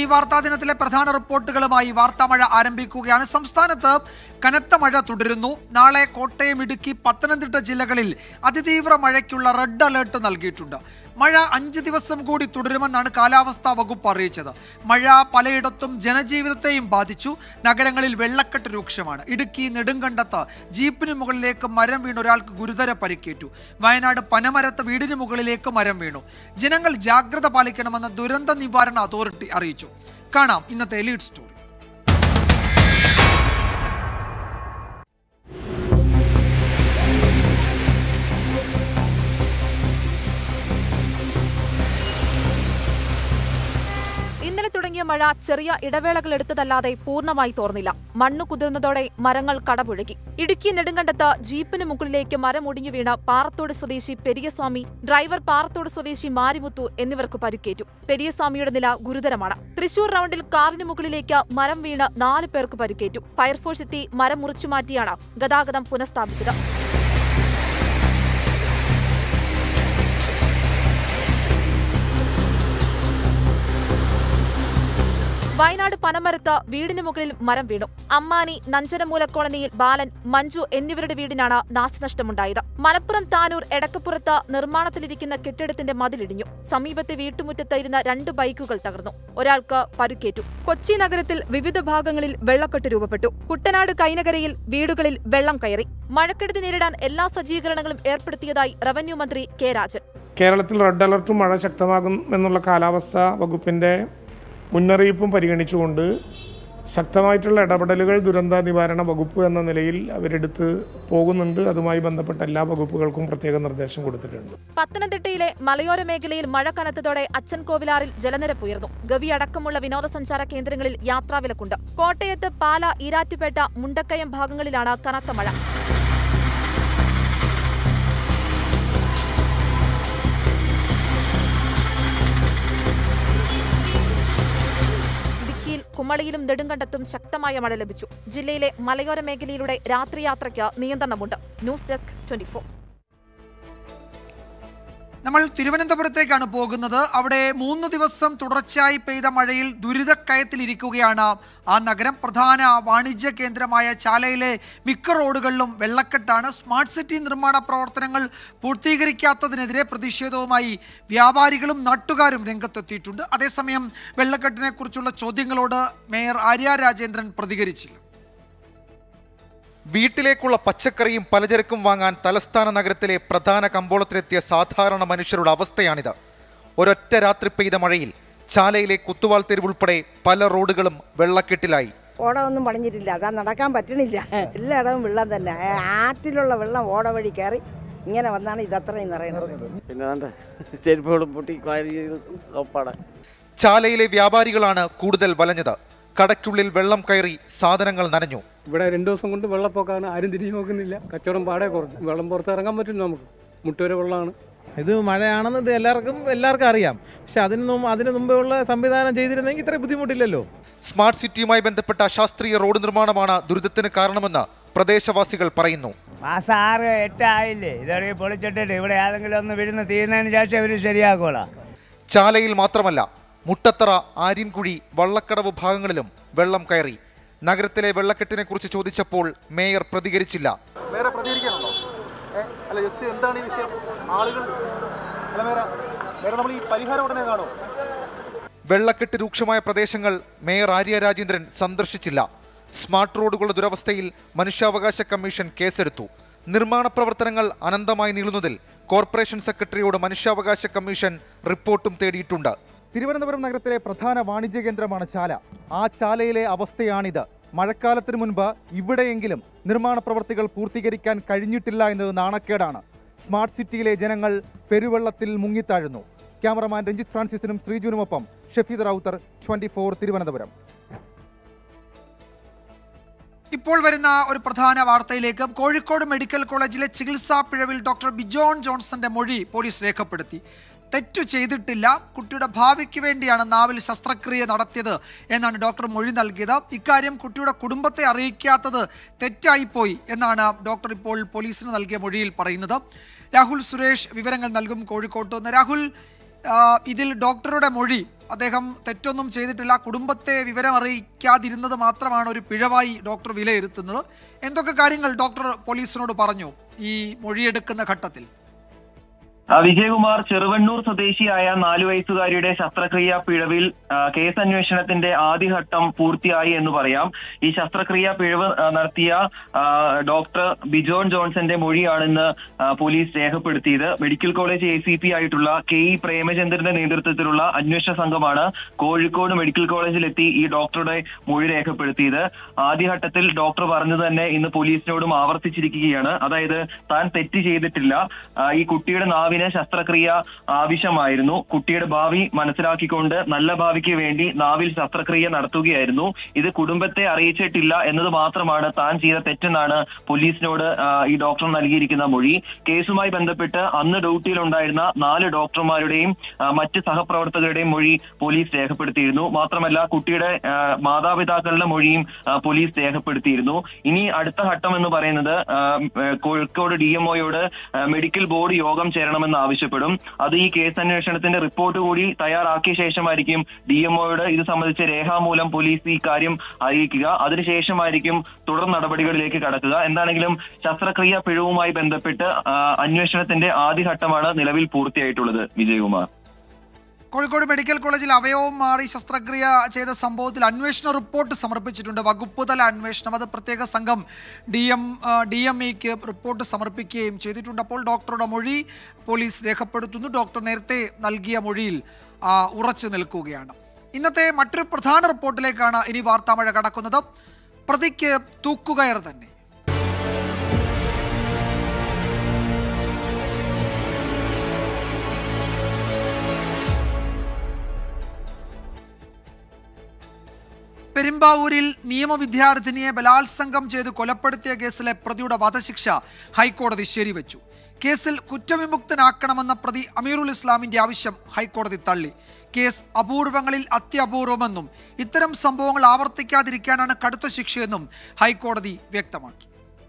വാർത്താ ദിനത്തിലെ പ്രധാന റിപ്പോർട്ടുകളുമായി വാർത്താമഴ ആരംഭിക്കുകയാണ് സംസ്ഥാനത്ത് കനത്ത മഴ തുടരുന്നു നാളെ കോട്ടയം ഇടുക്കി പത്തനംതിട്ട ജില്ലകളിൽ അതിതീവ്ര മഴയ്ക്കുള്ള റെഡ് അലേർട്ട് നൽകിയിട്ടുണ്ട് മഴ അഞ്ച് ദിവസം കൂടി തുടരുമെന്നാണ് കാലാവസ്ഥാ വകുപ്പ് അറിയിച്ചത് മഴ പലയിടത്തും ജനജീവിതത്തെയും ബാധിച്ചു നഗരങ്ങളിൽ വെള്ളക്കെട്ട് രൂക്ഷമാണ് ഇടുക്കി നെടുങ്കണ്ടത്ത് ജീപ്പിന് മുകളിലേക്ക് മരം വീണ് ഒരാൾക്ക് ഗുരുതര പരിക്കേറ്റു വയനാട് പനമരത്ത് വീടിന് മുകളിലേക്ക് മരം വീണു ജനങ്ങൾ ജാഗ്രത പാലിക്കണമെന്ന് ദുരന്ത നിവാരണ അതോറിറ്റി അറിയിച്ചു കാണാം ഇന്നത്തെ ലീഡ് സ്റ്റോറി ഇന്നലെ തുടങ്ങിയ മഴ ചെറിയ ഇടവേളകൾ എടുത്തതല്ലാതെ പൂർണ്ണമായി തോർന്നില്ല മണ്ണു കുതിർന്നതോടെ മരങ്ങൾ കടപുഴകി ഇടുക്കി നെടുങ്കണ്ടത്ത് ജീപ്പിന് മുകളിലേക്ക് മരം ഒടിഞ്ഞു വീണ് പാറത്തോട് സ്വദേശി പെരിയസ്വാമി ഡ്രൈവർ പാറത്തോട് സ്വദേശി മാരിമുത്തു എന്നിവർക്ക് പരിക്കേറ്റു പെരിയസ്വാമിയുടെ നില ഗുരുതരമാണ് തൃശൂർ റൌണ്ടിൽ കാറിന് മുകളിലേക്ക് മരം വീണ് നാല് പേർക്ക് പരിക്കേറ്റു ഫയർഫോഴ്സ് എത്തി മരം മുറിച്ചുമാറ്റിയാണ് ഗതാഗതം പുനഃസ്ഥാപിച്ചത് വയനാട് പനമരത്ത് വീടിന് മുകളിൽ മരം വീണു അമ്മാനി നഞ്ചനമൂല കോളനിയിൽ ബാലൻ മഞ്ജു എന്നിവരുടെ വീടിനാണ് നാശനഷ്ടമുണ്ടായത് മലപ്പുറം താനൂർ എടക്കപ്പുറത്ത് നിർമ്മാണത്തിലിരിക്കുന്ന കെട്ടിടത്തിന്റെ മതിലിടിഞ്ഞു സമീപത്തെ വീട്ടുമുറ്റത്ത് ഇരുന്ന രണ്ട് ബൈക്കുകൾ തകർന്നു ഒരാൾക്ക് പരുക്കേറ്റു കൊച്ചി നഗരത്തിൽ വിവിധ ഭാഗങ്ങളിൽ വെള്ളക്കെട്ട് രൂപപ്പെട്ടു കുട്ടനാട് കൈനകരയിൽ വീടുകളിൽ വെള്ളം കയറി മഴക്കെടുതി നേരിടാൻ എല്ലാ സജ്ജീകരണങ്ങളും ഏർപ്പെടുത്തിയതായി റവന്യൂ മന്ത്രി കെ രാജൻ കേരളത്തിൽ റെഡ് അലർട്ടും മഴ ശക്തമാകും എന്നുള്ള കാലാവസ്ഥാ വകുപ്പിൻ്റെ മുന്നറിയിപ്പും പരിഗണിച്ചുകൊണ്ട് ശക്തമായിട്ടുള്ള ഇടപെടലുകൾ ദുരന്ത നിവാരണ വകുപ്പ് എന്ന നിലയിൽ അവരെടുത്ത് പോകുന്നുണ്ട് അതുമായി ബന്ധപ്പെട്ട എല്ലാ വകുപ്പുകൾക്കും പ്രത്യേക നിർദ്ദേശം കൊടുത്തിട്ടുണ്ട് പത്തനംതിട്ടയിലെ മലയോര മേഖലയിൽ മഴ കനത്തതോടെ അച്ചൻകോവിലാറിൽ ജലനിരപ്പ് ഉയർന്നു ഗവി അടക്കമുള്ള വിനോദസഞ്ചാര കേന്ദ്രങ്ങളിൽ യാത്രാവിലക്കുണ്ട് കോട്ടയത്ത് പാല ഈരാറ്റുപേട്ട മുണ്ടക്കയം ഭാഗങ്ങളിലാണ് കനത്ത മഴ ഇടുക്കിയിൽ കുമളിയിലും നെടുങ്കണ്ടത്തും ശക്തമായ മഴ ലഭിച്ചു ജില്ലയിലെ മലയോര മേഖലയിലൂടെ രാത്രിയാത്രയ്ക്ക് നിയന്ത്രണമുണ്ട് ന്യൂസ് ഡെസ്ക് ട്വന്റി നമ്മൾ തിരുവനന്തപുരത്തേക്കാണ് പോകുന്നത് അവിടെ മൂന്ന് ദിവസം തുടർച്ചയായി പെയ്ത മഴയിൽ ദുരിതക്കയത്തിലിരിക്കുകയാണ് ആ നഗരം പ്രധാന വാണിജ്യ കേന്ദ്രമായ ചാലയിലെ മിക്ക റോഡുകളിലും വെള്ളക്കെട്ടാണ് സ്മാർട്ട് സിറ്റി നിർമ്മാണ പ്രവർത്തനങ്ങൾ പൂർത്തീകരിക്കാത്തതിനെതിരെ പ്രതിഷേധവുമായി വ്യാപാരികളും നാട്ടുകാരും രംഗത്തെത്തിയിട്ടുണ്ട് അതേസമയം വെള്ളക്കെട്ടിനെ കുറിച്ചുള്ള ചോദ്യങ്ങളോട് മേയർ ആര്യ രാജേന്ദ്രൻ പ്രതികരിച്ചില്ല വീട്ടിലേക്കുള്ള പച്ചക്കറിയും പലചരക്കും വാങ്ങാൻ തലസ്ഥാന നഗരത്തിലെ പ്രധാന കമ്പോളത്തിലെത്തിയ സാധാരണ മനുഷ്യരുടെ അവസ്ഥയാണിത് ഒരൊറ്റ രാത്രി പെയ്ത മഴയിൽ ചാലയിലെ കുത്തുവാൾ തെരുവുൾപ്പെടെ പല റോഡുകളും വെള്ളക്കെട്ടിലായി ഓട ഒന്നും പണിഞ്ഞിട്ടില്ല അതാ നടക്കാൻ പറ്റണില്ല എല്ലായിടവും വെള്ളം തന്നെ ആ ആറ്റിലുള്ള വെള്ളം ഓട വഴി കയറി ഇങ്ങനെ വന്നാണ് ഇതത്രയും നിറയണത് പിന്നെ വേണ്ട ചെരുപ്പുകളും പൊട്ടി കാരി ഒപ്പാടെ ചാലയിലെ വ്യാപാരികളാണ് കൂടുതൽ വലഞ്ഞത് കടയ്ക്കുള്ളിൽ വെള്ളം കയറി സാധനങ്ങൾ നനഞ്ഞു ഇവിടെ രണ്ടു ദിവസം കൊണ്ട് വെള്ളപ്പൊക്കാണ് ആരും തിരിഞ്ഞു നോക്കുന്നില്ല കച്ചവടം പാടെ കുറഞ്ഞു വെള്ളം പുറത്തിറങ്ങാൻ പറ്റില്ല നമുക്ക് മുട്ടുവരെ വെള്ളമാണ് ഇത് മഴയാണെന്ന് ഇത് എല്ലാവർക്കും എല്ലാവർക്കും അറിയാം പക്ഷെ അതിന് മുമ്പ് അതിന് മുമ്പേ ഉള്ള സംവിധാനം ചെയ്തിരുന്നെങ്കിൽ ഇത്ര ബുദ്ധിമുട്ടില്ലല്ലോ സ്മാർട്ട് സിറ്റിയുമായി ബന്ധപ്പെട്ട അശാസ്ത്രീയ റോഡ് നിർമ്മാണമാണ് ദുരിതത്തിന് കാരണമെന്ന് പ്രദേശവാസികൾ പറയുന്നു മാസം ആറ് എട്ട് ആയില്ലേ ഇതൊരു പൊളിച്ചിട്ടിട്ട് ഇവിടെ ഏതെങ്കിലും ഒന്ന് വിടുന്ന് തീരുന്നതിന് ശേഷം ഇവർ ശരിയാക്കോളാം ചാലയിൽ മാത്രമല്ല മുട്ടത്തറ ആര്യൻകുഴി വള്ളക്കടവ് ഭാഗങ്ങളിലും വെള്ളം കയറി നഗരത്തിലെ വെള്ളക്കെട്ടിനെ കുറിച്ച് ചോദിച്ചപ്പോൾ മേയർ പ്രതികരിച്ചില്ല വേറെ പ്രതികരിക്കാനുണ്ടോ ഏ? അല്ല ജസ്റ്റ് എന്താണ് ഈ വിഷയം ആളുകൾ അല്ല വേറെ വേറെ നമ്മൾ ഈ പരിഹാരം ഉടനെ കാണോ വെള്ളക്കെട്ട് രൂക്ഷമായ പ്രദേശങ്ങൾ മേയർ ആര്യ രാജേന്ദ്രൻ സന്ദർശിച്ചില്ല സ്മാർട്ട് റോഡുകളുടെ ദുരവസ്ഥയിൽ മനുഷ്യാവകാശ കമ്മീഷൻ കേസെടുത്തു നിർമ്മാണ പ്രവർത്തനങ്ങൾ അനന്തമായി നീളുന്നതിൽ കോർപ്പറേഷൻ സെക്രട്ടറിയോട് മനുഷ്യാവകാശ കമ്മീഷൻ റിപ്പോർട്ടും തേടിയിട്ടുണ്ട് തിരുവനന്തപുരം നഗരത്തിലെ പ്രധാന വാണിജ്യ കേന്ദ്രമാണ് ചാല ആ ചാലയിലെ അവസ്ഥയാണിത് മഴക്കാലത്തിന് മുൻപ് ഇവിടെയെങ്കിലും നിർമ്മാണ പ്രവർത്തികൾ പൂർത്തീകരിക്കാൻ കഴിഞ്ഞിട്ടില്ല എന്നത് നാണക്കേടാണ് സ്മാർട്ട് സിറ്റിയിലെ ജനങ്ങൾ പെരുവെള്ളത്തിൽ മുങ്ങിത്താഴുന്നു ക്യാമറമാൻ രഞ്ജിത്ത് ഫ്രാൻസിസിനും ശ്രീജുനുമൊപ്പം ഷഫീദ് റൌത്തർ ട്വന്റി തിരുവനന്തപുരം ഇപ്പോൾ വരുന്ന ഒരു പ്രധാന വാർത്തയിലേക്ക് കോഴിക്കോട് മെഡിക്കൽ കോളേജിലെ ചികിത്സാ പിഴവിൽ ഡോക്ടർ ബിജോൺ ജോൺസന്റെ മൊഴി പോലീസ് രേഖപ്പെടുത്തി തെറ്റു ചെയ്തിട്ടില്ല കുട്ടിയുടെ ഭാവിക്ക് വേണ്ടിയാണ് നാവിൽ ശസ്ത്രക്രിയ നടത്തിയത് എന്നാണ് ഡോക്ടർ മൊഴി നൽകിയത് ഇക്കാര്യം കുട്ടിയുടെ കുടുംബത്തെ അറിയിക്കാത്തത് തെറ്റായിപ്പോയി എന്നാണ് ഡോക്ടർ ഇപ്പോൾ പോലീസിന് നൽകിയ മൊഴിയിൽ പറയുന്നത് രാഹുൽ സുരേഷ് വിവരങ്ങൾ നൽകും കോഴിക്കോട്ട് നിന്ന് രാഹുൽ ആ, ഇതിൽ ഡോക്ടറുടെ മൊഴി അദ്ദേഹം തെറ്റൊന്നും ചെയ്തിട്ടില്ല കുടുംബത്തെ വിവരം അറിയിക്കാതിരുന്നത് മാത്രമാണ് ഒരു പിഴവായി ഡോക്ടർ വിലയിരുത്തുന്നത് എന്തൊക്കെ കാര്യങ്ങൾ ഡോക്ടർ പോലീസിനോട് പറഞ്ഞു ഈ മൊഴിയെടുക്കുന്ന ഘട്ടത്തിൽ ആ, വിജയകുമാർ ചെറുവണ്ണൂർ സ്വദേശിയായ നാലു വയസ്സുകാരിയുടെ ശസ്ത്രക്രിയ പിഴവിൽ ആ, കേസ് അന്വേഷണത്തിന്റെ ആദ്യഘട്ടം പൂർത്തിയായി എന്ന് പറയാം ഈ ശസ്ത്രക്രിയ പിഴവ് ആ, നടത്തിയ ആ, ഡോക്ടർ ബിജോൺ ജോൺസന്റെ മൊഴിയാണ് ഇന്ന് ആ, പോലീസ് രേഖപ്പെടുത്തിയത് medical college A C P ആയിട്ടുള്ള കെ ഇ പ്രേമചന്ദ്രന്റെ നേതൃത്വത്തിലുള്ള അന്വേഷണ സംഘമാണ് കോഴിക്കോട് മെഡിക്കൽ കോളേജിലെത്തി ഈ ഡോക്ടറുടെ മൊഴി രേഖപ്പെടുത്തിയത് ആദ്യഘട്ടത്തിൽ ഡോക്ടർ പറഞ്ഞത് തന്നെ ഇന്ന് പോലീസിനോടും ആവർത്തിച്ചിരിക്കുകയാണ് അതായത് താൻ തെറ്റ് ചെയ്തിട്ടില്ല ആ, ഈ കുട്ടിയുടെ നാവിന് ശസ്ത്രക്രിയ ആവശ്യമായിരുന്നു കുട്ടിയുടെ ഭാവി മനസ്സിലാക്കിക്കൊണ്ട് നല്ല ഭാവിക്ക് വേണ്ടി നാവിൽ ശസ്ത്രക്രിയ നടത്തുകയായിരുന്നു ഇത് കുടുംബത്തെ അറിയിച്ചിട്ടില്ല എന്നത് മാത്രമാണ് താൻ ചെയ്ത തെറ്റെന്നാണ് പോലീസിനോട് ആ, ഈ ഡോക്ടർ നൽകിയിരിക്കുന്ന മൊഴി കേസുമായി ബന്ധപ്പെട്ട് അന്ന് ഡ്യൂട്ടിയിലുണ്ടായിരുന്ന നാല് ഡോക്ടർമാരുടെയും ആ, മറ്റ് സഹപ്രവർത്തകരുടെയും മൊഴി പോലീസ് രേഖപ്പെടുത്തിയിരുന്നു മാത്രമല്ല കുട്ടിയുടെ ആ, മാതാപിതാക്കളുടെ മൊഴിയും ആ, പോലീസ് രേഖപ്പെടുത്തിയിരുന്നു ഇനി അടുത്ത ഘട്ടം എന്ന് പറയുന്നത് ആ, ഏ, കോഴിക്കോട് ഡി എംഒയോട് മെഡിക്കൽ ബോർഡ് യോഗം ചേരണമെന്ന് ആവശ്യപ്പെടും അത് ഈ കേസ് അന്വേഷണത്തിന്റെ റിപ്പോർട്ട് കൂടി തയ്യാറാക്കിയ ശേഷമായിരിക്കും ഡി എംഒയോട് ഇത് സംബന്ധിച്ച് രേഖാമൂലം പോലീസ് ഈ കാര്യം അറിയിക്കുക അതിനുശേഷമായിരിക്കും തുടർ നടപടികളിലേക്ക് കടക്കുക എന്താണെങ്കിലും ശസ്ത്രക്രിയ പിഴവുമായി ബന്ധപ്പെട്ട് ആ, അന്വേഷണത്തിന്റെ ആദ്യഘട്ടമാണ് നിലവിൽ പൂർത്തിയായിട്ടുള്ളത് വിജയകുമാർ കോഴിക്കോട് മെഡിക്കൽ കോളേജിൽ അവയവം മാറി ശസ്ത്രക്രിയ ചെയ്ത സംഭവത്തിൽ അന്വേഷണ റിപ്പോർട്ട് സമർപ്പിച്ചിട്ടുണ്ട് വകുപ്പ് തല അന്വേഷണം അത് പ്രത്യേക സംഘം ഡി എം ഡി എം ഇക്ക് റിപ്പോർട്ട് സമർപ്പിക്കുകയും ചെയ്തിട്ടുണ്ട് അപ്പോൾ ഡോക്ടറുടെ മൊഴി പോലീസ് രേഖപ്പെടുത്തുന്നു ഡോക്ടർ നേരത്തെ നൽകിയ മൊഴിയിൽ ആ, ഉറച്ചു നിൽക്കുകയാണ് ഇന്നത്തെ മറ്റൊരു പ്രധാന റിപ്പോർട്ടിലേക്കാണ് ഇനി വാർത്താമഴ കടക്കുന്നത് പ്രതിക്ക് തൂക്കുകയർ തന്നെ പെരുമ്പാവൂരിൽ നിയമവിദ്യാർത്ഥിനിയെ ബലാത്സംഗം ചെയ്ത് കൊലപ്പെടുത്തിയ കേസിലെ പ്രതിയുടെ വധശിക്ഷ ഹൈക്കോടതി ശരിവെച്ചു കേസിൽ കുറ്റവിമുക്തനാക്കണമെന്ന പ്രതി അമീറുൽ ഇസ്ലാമിന്റെ ആവശ്യം ഹൈക്കോടതി തള്ളി കേസ് അപൂർവങ്ങളിൽ അത്യപൂർവമെന്നും ഇത്തരം സംഭവങ്ങൾ ആവർത്തിക്കാതിരിക്കാനാണ് കടുത്ത ശിക്ഷയെന്നും ഹൈക്കോടതി വ്യക്തമാക്കി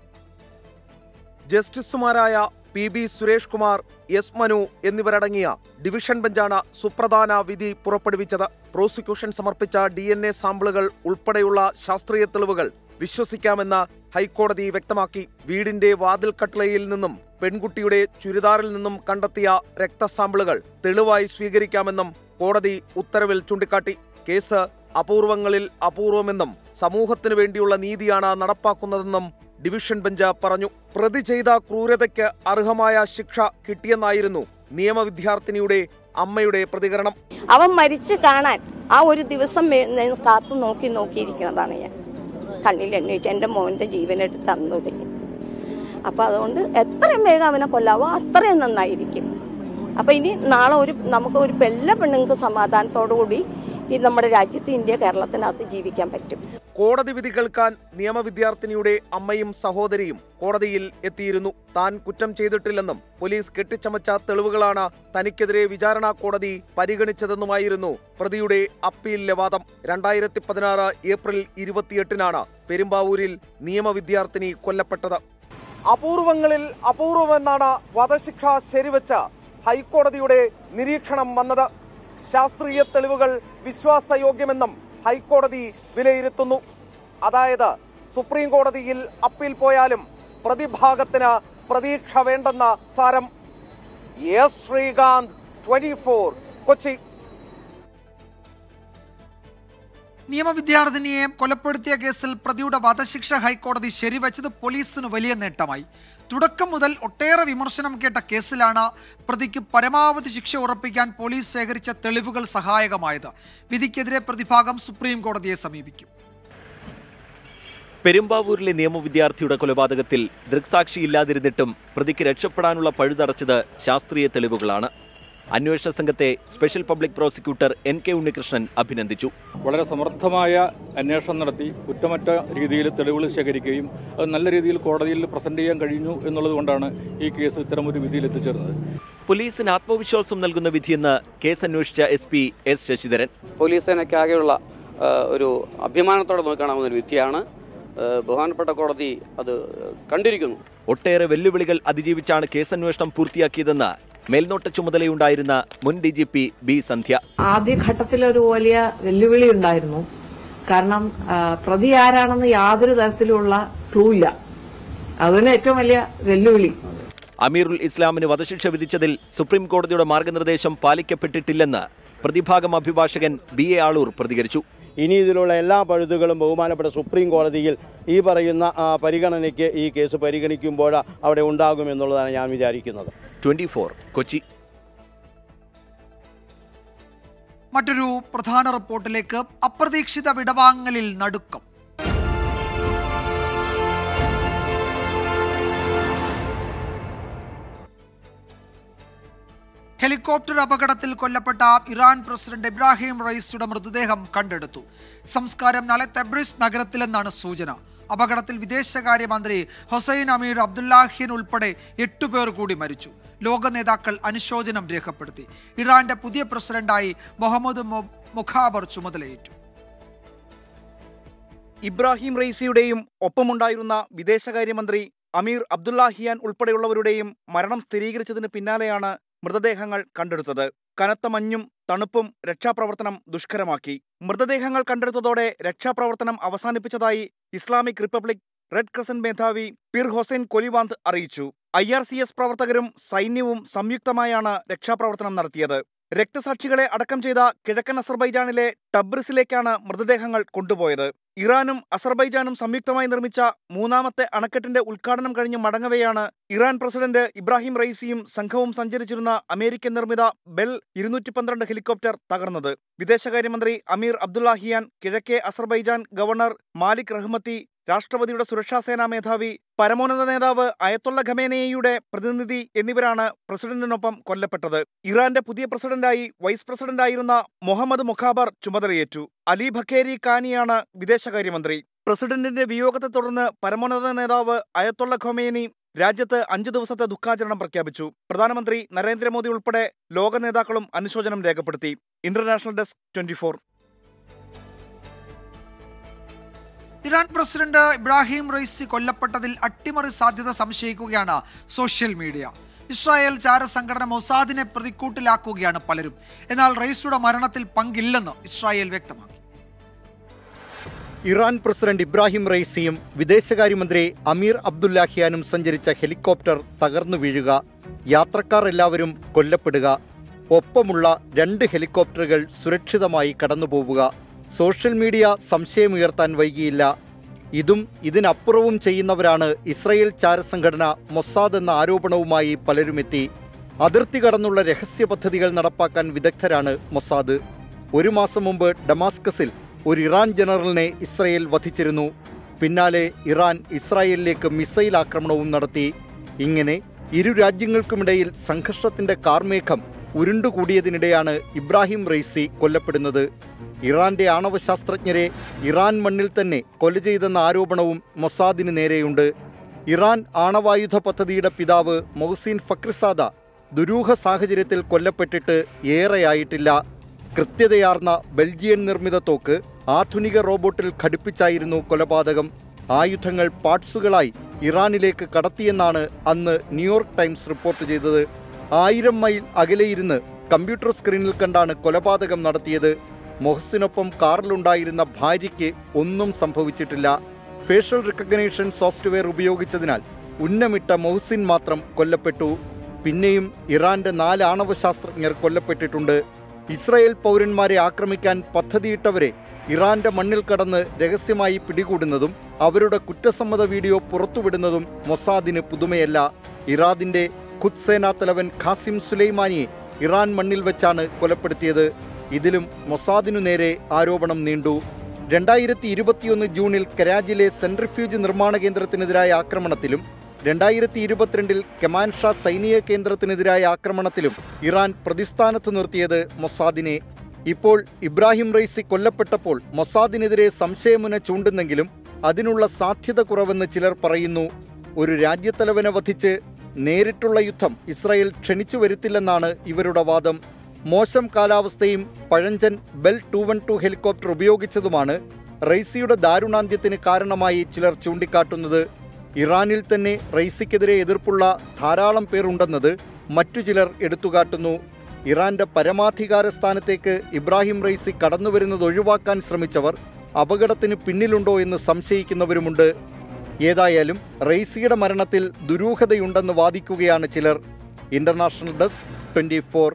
ജസ്റ്റിസുമാരായ P B Suresh Kumar S Manu എന്നിവരടങ്ങിയ ഡിവിഷൻ ബെഞ്ചാണ് സുപ്രധാന വിധി പുറപ്പെടുവിച്ചത് പ്രോസിക്യൂഷൻ സമർപ്പിച്ച ഡി എൻ എ സാമ്പിളുകൾ ഉൾപ്പെടെയുള്ള ശാസ്ത്രീയ തെളിവുകൾ വിശ്വസിക്കാമെന്ന് ഹൈക്കോടതി വ്യക്തമാക്കി വീടിന്റെ വാതിൽ കട്ട്ളയിൽ നിന്നും പെൺകുട്ടിയുടെ ചുരിദാറിൽ നിന്നും കണ്ടെത്തിയ രക്തസാമ്പിളുകൾ തെളിവായി സ്വീകരിക്കാമെന്നും കോടതി ഉത്തരവിൽ ചൂണ്ടിക്കാട്ടി കേസ് അപൂർവങ്ങളിൽ അപൂർവമെന്നും സമൂഹത്തിനു വേണ്ടിയുള്ള നീതിയാണ് നടപ്പാക്കുന്നതെന്നും ഡിവിഷൻ ബെഞ്ച് പറഞ്ഞു പ്രതി ചെയ്ത ക്രൂരതയ്ക്ക് അർഹമായ ശിക്ഷ കിട്ടിയെന്നായിരുന്നു നിയമവിദ്യാർത്ഥിനിയുടെ അമ്മയുടെ പ്രതികരണം അവൻ മരിച്ചു കാണാൻ ആ ഒരു ദിവസം വേ- ഞാൻ കാത്തു നോക്കി നോക്കിയിരിക്കുന്നതാണ് ഞാൻ കണ്ണിൽ എണ്ണീച്ച് എൻ്റെ മോൻ്റെ ജീവനെടുത്ത് അന്ന് തുടങ്ങി അപ്പം അതുകൊണ്ട് എത്രയും വേഗം അവനെ കൊല്ലാവോ അത്രയും നന്നായിരിക്കും അപ്പം ഇനി നാളെ ഒരു നമുക്ക് ഒരു എല്ലാ പെണ്ണുങ്ങൾക്ക് സമാധാനത്തോടു കൂടി ഈ നമ്മുടെ രാജ്യത്ത് ഇന്ത്യ കേരളത്തിനകത്ത് ജീവിക്കാൻ പറ്റും കോടതി വിധി കേൾക്കാൻ നിയമവിദ്യാർത്ഥിനിയുടെ അമ്മയും സഹോദരിയും കോടതിയിൽ എത്തിയിരുന്നു താൻ കുറ്റം ചെയ്തിട്ടില്ലെന്നും പോലീസ് കെട്ടിച്ചമച്ച തെളിവുകളാണ് തനിക്കെതിരെ വിചാരണ കോടതി പരിഗണിച്ചതെന്നുമായിരുന്നു പ്രതിയുടെ അപ്പീലിലെ വാദം രണ്ടായിരത്തി പതിനാറ് ഏപ്രിൽ ഇരുപത്തിയെട്ടിനാണ് പെരുമ്പാവൂരിൽ നിയമവിദ്യാർത്ഥിനി കൊല്ലപ്പെട്ടത് അപൂർവങ്ങളിൽ അപൂർവമെന്നാണ് വധശിക്ഷ ശരിവെച്ച ഹൈക്കോടതിയുടെ നിരീക്ഷണം വന്നത് ശാസ്ത്രീയ തെളിവുകൾ വിശ്വാസയോഗ്യമെന്നും ഹൈക്കോടതി വിലയിരുത്തുന്നു അതായത് സുപ്രീം കോടതിയിൽ അപ്പീൽ പോയാലും പ്രതിഭാഗത്തിന് പ്രതീക്ഷ വേണ്ടെന്ന സാരം എസ് ശ്രീകാന്ത് ട്വന്റി കൊച്ചി നിയമവിദ്യാർത്ഥിനിയെ കൊലപ്പെടുത്തിയ കേസിൽ പ്രതിയുടെ വധശിക്ഷ ഹൈക്കോടതി ശരിവച്ചത് പോലീസിന് വലിയ നേട്ടമായി തുടക്കം മുതൽ ഒട്ടേറെ വിമർശനം കേട്ട കേസിലാണ് പ്രതിക്ക് പരമാവധി ശിക്ഷ ഉറപ്പിക്കാൻ പോലീസ് ശേഖരിച്ച തെളിവുകൾ സഹായകമായത് വിധിക്കെതിരെ പ്രതിഭാഗം സുപ്രീം കോടതിയെ സമീപിക്കും പെരുമ്പാവൂരിലെ നിയമവിദ്യാർത്ഥിയുടെ കൊലപാതകത്തിൽ ദൃക്സാക്ഷിയില്ലാതിരുന്നിട്ടും പ്രതിക്ക് രക്ഷപ്പെടാനുള്ള പഴുതടച്ചത് ശാസ്ത്രീയ തെളിവുകളാണ് അന്വേഷണ സംഘത്തെ special public prosecutor N K Unnikrishnan അഭിനന്ദിച്ചു വളരെ സമർത്ഥമായ അന്വേഷണം നടത്തി കുറ്റമറ്റ രീതിയിൽ തെളിവുകൾ ശേഖരിക്കുകയും അത് നല്ല രീതിയിൽ കോടതിയിൽ പ്രസന്റ് ചെയ്യാൻ കഴിഞ്ഞു എന്നുള്ളത് കൊണ്ടാണ് ഈ കേസ് ഇത്തരമൊരു വിധിയിൽ എത്തിച്ചേർന്നത് പോലീസിന് ആത്മവിശ്വാസം നൽകുന്ന വിധിയെന്ന് കേസ് അന്വേഷിച്ച S P S Sasidharan police സേനയ്ക്കാകെയുള്ള ആ, ഒരു അഭിമാനത്തോടെ നോക്കാനാവുന്ന ഒരു വിധിയാണ് ആ, ബഹുമാനപ്പെട്ട കോടതി അത് കണ്ടിരിക്കുന്നു ഒട്ടേറെ വെല്ലുവിളികൾ അതിജീവിച്ചാണ് കേസന്വേഷണം പൂർത്തിയാക്കിയതെന്ന് മേൽനോട്ട ചുമതലയുണ്ടായിരുന്ന മുൻ D G P B Sandhya ആദ്യഘട്ടത്തിൽ ഒരു വലിയ വെല്ലുവിളി ഉണ്ടായിരുന്നു കാരണം ആ, പ്രതി ആരാണെന്ന് യാതൊരു തരത്തിലുള്ള ക്ലൂ ഇല്ല അതിന് ഏറ്റവും വലിയ വെല്ലുവിളി അമീറുൽ ഇസ്ലാമിന് വധശിക്ഷ വിധിച്ചതിൽ സുപ്രീം കോടതിയുടെ മാർഗനിർദ്ദേശം പാലിക്കപ്പെട്ടിട്ടില്ലെന്ന് പ്രതിഭാഗം അഭിഭാഷകൻ ബി എ ആളൂർ പ്രതികരിച്ചു ഇനി ഇതിലുള്ള എല്ലാ പഴുതുകളും ബഹുമാനപ്പെട്ട സുപ്രീം കോടതിയിൽ ഈ പറയുന്ന ആ, പരിഗണനയ്ക്ക് ഈ കേസ് പരിഗണിക്കുമ്പോൾ അവിടെ ഉണ്ടാകുമെന്നുള്ളതാണ് ഞാൻ വിചാരിക്കുന്നത് ട്വന്റി കൊച്ചി മറ്റൊരു പ്രധാന റിപ്പോർട്ടിലേക്ക് അപ്രതീക്ഷിത വിടവാങ്ങലിൽ നടുക്കം ഹെലികോപ്റ്റർ അപകടത്തിൽ കൊല്ലപ്പെട്ട ഇറാൻ പ്രസിഡന്റ് ഇബ്രാഹിം റൈസിയുടെ മൃതദേഹം കണ്ടെടുത്തു സംസ്കാരം നാളെ തെബ്രിസ് നഗരത്തിലെന്നാണ് സൂചന അപകടത്തിൽ വിദേശകാര്യമന്ത്രി ഹൊസൈൻ അമീർ അബ്ദുല്ലാഹിൻ ഉൾപ്പെടെ എട്ടുപേർ കൂടി മരിച്ചു ലോക നേതാക്കൾ അനുശോചനം രേഖപ്പെടുത്തി ഇറാന്റെ പുതിയ പ്രസിഡന്റായി മുഹമ്മദ് മൊ- മുഖാബർ ചുമതലയേറ്റു ഇബ്രാഹിം റെയ്സിയുടെയും ഒപ്പമുണ്ടായിരുന്ന വിദേശകാര്യമന്ത്രി അമീർ അബ്ദുല്ലാഹിയാൻ ഉൾപ്പെടെയുള്ളവരുടെയും മരണം സ്ഥിരീകരിച്ചതിന് പിന്നാലെയാണ് മൃതദേഹങ്ങൾ കണ്ടെടുത്തത് കനത്ത മഞ്ഞും തണുപ്പും രക്ഷാപ്രവർത്തനം ദുഷ്കരമാക്കി മൃതദേഹങ്ങൾ കണ്ടെടുത്തതോടെ രക്ഷാപ്രവർത്തനം അവസാനിപ്പിച്ചതായി ഇസ്ലാമിക് റിപ്പബ്ലിക് റെഡ് ക്രസന്റ് മേധാവി പിർ ഹൊസൈൻ കൊലിവാന്ത് അറിയിച്ചു ഐ ആർ സി എസ് പ്രവർത്തകരും സൈന്യവും സംയുക്തമായാണ് രക്ഷാപ്രവർത്തനം നടത്തിയത് രക്തസാക്ഷികളെ അടക്കം ചെയ്ത കിഴക്കൻ അസർബൈജാനിലെ ടബ്രിസിലേക്കാണ് മൃതദേഹങ്ങൾ കൊണ്ടുപോയത് ഇറാനും അസർബൈജാനും സംയുക്തമായി നിർമ്മിച്ച മൂന്നാമത്തെ അണക്കെട്ടിന്റെ ഉദ്ഘാടനം കഴിഞ്ഞ് മടങ്ങവെയാണ് ഇറാൻ പ്രസിഡന്റ് ഇബ്രാഹിം റൈസിയും സംഘവും സഞ്ചരിച്ചിരുന്ന അമേരിക്കൻ നിർമ്മിത ബെൽ ഇരുന്നൂറ്റി പന്ത്രണ്ട് ഹെലികോപ്റ്റർ തകർന്നത് വിദേശകാര്യമന്ത്രി അമീർ അബ്ദുല്ലാഹിയാൻ കിഴക്കേ അസർബൈജാൻ ഗവർണർ മാലിക് റഹ്മത്തി രാഷ്ട്രപതിയുടെ സുരക്ഷാ സേനാ മേധാവി പരമോന്നത നേതാവ് അയത്തുള്ള ഖമേനയുടെ പ്രതിനിധി എന്നിവരാണ് പ്രസിഡന്റിനൊപ്പം കൊല്ലപ്പെട്ടത് ഇറാന്റെ പുതിയ പ്രസിഡന്റായി വൈസ് പ്രസിഡന്റായിരുന്ന മുഹമ്മദ് മുഖാബർ ചുമതലയേറ്റു അലി ബഖേരി ഖാനിയാണ് വിദേശകാര്യമന്ത്രി പ്രസിഡന്റിന്റെ വിയോഗത്തെ തുടർന്ന് പരമോന്നത നേതാവ് അയത്തുള്ള ഖൊമേനി രാജ്യത്ത് അഞ്ചു ദിവസത്തെ ദുഃഖാചരണം പ്രഖ്യാപിച്ചു പ്രധാനമന്ത്രി നരേന്ദ്രമോദി ഉൾപ്പെടെ ലോക നേതാക്കളും അനുശോചനം രേഖപ്പെടുത്തി international desk twenty Iran president Ebrahim Raisi കൊല്ലപ്പെട്ടതിൽ അട്ടിമറി സാധ്യത സംശയിക്കുകയാണ് സോഷ്യൽ മീഡിയ ഇസ്രായേൽ ചാരസംഘടന മൊസാദിനെ പ്രതിക്കൂട്ടിലാക്കുകയാണ് പലരും എന്നാൽ റൈസിയുടെ മരണത്തിൽ പങ്കില്ലെന്ന് ഇസ്രായേൽ വ്യക്തമാക്കി ഇറാൻ പ്രസിഡന്റ് ഇബ്രാഹിം റൈസിയും വിദേശകാര്യമന്ത്രി അമീർ അബ്ദുല്ലാഹിയാനും സഞ്ചരിച്ച ഹെലികോപ്റ്റർ തകർന്നു വീഴുക യാത്രക്കാർ എല്ലാവരും കൊല്ലപ്പെടുക ഒപ്പമുള്ള രണ്ട് ഹെലികോപ്റ്ററുകൾ സുരക്ഷിതമായി കടന്നുപോവുക സോഷ്യൽ മീഡിയ സംശയമുയർത്താൻ വൈകിയില്ല ഇതും ഇതിനപ്പുറവും ചെയ്യുന്നവരാണ് ഇസ്രയേൽ ചാരസംഘടന മൊസാദ് എന്ന ആരോപണവുമായി പലരുമെത്തി അതിർത്തി കടന്നുള്ള രഹസ്യ പദ്ധതികൾ നടപ്പാക്കാൻ വിദഗ്ധരാണ് മൊസാദ് ഒരു മാസം മുമ്പ് ഡമാസ്കസിൽ ഒരു ഇറാൻ ജനറലിനെ ഇസ്രയേൽ വധിച്ചിരുന്നു പിന്നാലെ ഇറാൻ ഇസ്രായേലിലേക്ക് മിസൈൽ ആക്രമണവും നടത്തി ഇങ്ങനെ ഇരു രാജ്യങ്ങൾക്കുമിടയിൽ സംഘർഷത്തിന്റെ കാർമേഘം ഉരുണ്ടുകൂടിയതിനിടെയാണ് ഇബ്രാഹിം റൈസി കൊല്ലപ്പെടുന്നത് ഇറാന്റെ ആണവശാസ്ത്രജ്ഞരെ ഇറാൻ മണ്ണിൽ തന്നെ കൊല ചെയ്തെന്ന ആരോപണവും മൊസാദിന് നേരെയുണ്ട് ഇറാൻ ആണവായുധ പദ്ധതിയുടെ പിതാവ് മൊഹ്സീൻ ഫക്രിസാദ ദുരൂഹ സാഹചര്യത്തിൽ കൊല്ലപ്പെട്ടിട്ട് ഏറെയായിട്ടില്ല കൃത്യതയാർന്ന ബെൽജിയൻ നിർമ്മിത തോക്ക് ആധുനിക റോബോട്ടിൽ ഘടിപ്പിച്ചായിരുന്നു കൊലപാതകം ആയുധങ്ങൾ പാർട്സുകളായി ഇറാനിലേക്ക് കടത്തിയെന്നാണ് അന്ന് ന്യൂയോർക്ക് ടൈംസ് റിപ്പോർട്ട് ചെയ്തത് ആയിരം മൈൽ അകലെയിരുന്ന് കമ്പ്യൂട്ടർ സ്ക്രീനിൽ കണ്ടാണ് കൊലപാതകം നടത്തിയത് മൊഹസിനൊപ്പം കാറിലുണ്ടായിരുന്ന ഭാര്യയ്ക്ക് ഒന്നും സംഭവിച്ചിട്ടില്ല ഫേഷ്യൽ റിക്കഗ്നേഷൻ സോഫ്റ്റ്വെയർ ഉപയോഗിച്ചതിനാൽ ഉന്നമിട്ട മൊഹസിൻ മാത്രം കൊല്ലപ്പെട്ടു പിന്നെയും ഇറാന്റെ നാല് ആണവ ശാസ്ത്രജ്ഞർ കൊല്ലപ്പെട്ടിട്ടുണ്ട് ഇസ്രായേൽ പൗരന്മാരെ ആക്രമിക്കാൻ പദ്ധതിയിട്ടവരെ ഇറാന്റെ മണ്ണിൽ കടന്ന് രഹസ്യമായി പിടികൂടുന്നതും അവരുടെ കുറ്റസമ്മത വീഡിയോ പുറത്തുവിടുന്നതും മൊസാദിന് പുതുമയല്ല ഇറാദിന്റെ ഖുദ് സേനാ തലവൻ ഖാസിം സുലൈമാനിയെ ഇറാൻ മണ്ണിൽ വെച്ചാണ് കൊലപ്പെടുത്തിയത് ഇതിലും മൊസാദിനു നേരെ ആരോപണം നീണ്ടു രണ്ടായിരത്തി ഇരുപത്തിയൊന്ന് ജൂണിൽ കരാജിലെ സെൻട്രിഫ്യൂജ് നിർമ്മാണ കേന്ദ്രത്തിനെതിരായ ആക്രമണത്തിലും രണ്ടായിരത്തി ഇരുപത്തിരണ്ടിൽ കെമാൻ ഷാ സൈനിക കേന്ദ്രത്തിനെതിരായ ആക്രമണത്തിലും ഇറാൻ പ്രതിസ്ഥാനത്ത് നിർത്തിയത് മൊസാദിനെ ഇപ്പോൾ ഇബ്രാഹിം റൈസി കൊല്ലപ്പെട്ടപ്പോൾ മൊസാദിനെതിരെ സംശയമുന ചൂണ്ടുന്നെങ്കിലും അതിനുള്ള സാധ്യത കുറവെന്ന് ചിലർ പറയുന്നു ഒരു രാജ്യത്തലവനെ വധിച്ച് നേരിട്ടുള്ള യുദ്ധം ഇസ്രായേൽ ക്ഷണിച്ചു വരുത്തില്ലെന്നാണ് ഇവരുടെ വാദം മോശം കാലാവസ്ഥയും പഴഞ്ചൻ Bell two one two helicopter ഉപയോഗിച്ചതുമാണ് റൈസിയുടെ ദാരുണാന്ത്യത്തിന് കാരണമായി ചിലർ ചൂണ്ടിക്കാട്ടുന്നത് ഇറാനിൽ തന്നെ റൈസിക്കെതിരെ എതിർപ്പുള്ള ധാരാളം പേരുണ്ടെന്നത് മറ്റു ചിലർ എടുത്തുകാട്ടുന്നു ഇറാന്റെ പരമാധികാര സ്ഥാനത്തേക്ക് ഇബ്രാഹിം റൈസി കടന്നുവരുന്നത് ഒഴിവാക്കാൻ ശ്രമിച്ചവർ അപകടത്തിന് പിന്നിലുണ്ടോ എന്ന് സംശയിക്കുന്നവരുമുണ്ട് ഏതായാലും റൈസിയുടെ മരണത്തിൽ ദുരൂഹതയുണ്ടെന്ന് വാദിക്കുകയാണ് ചിലർ ഇന്റർനാഷണൽ ഡെസ്ക് ട്വന്റി ഫോർ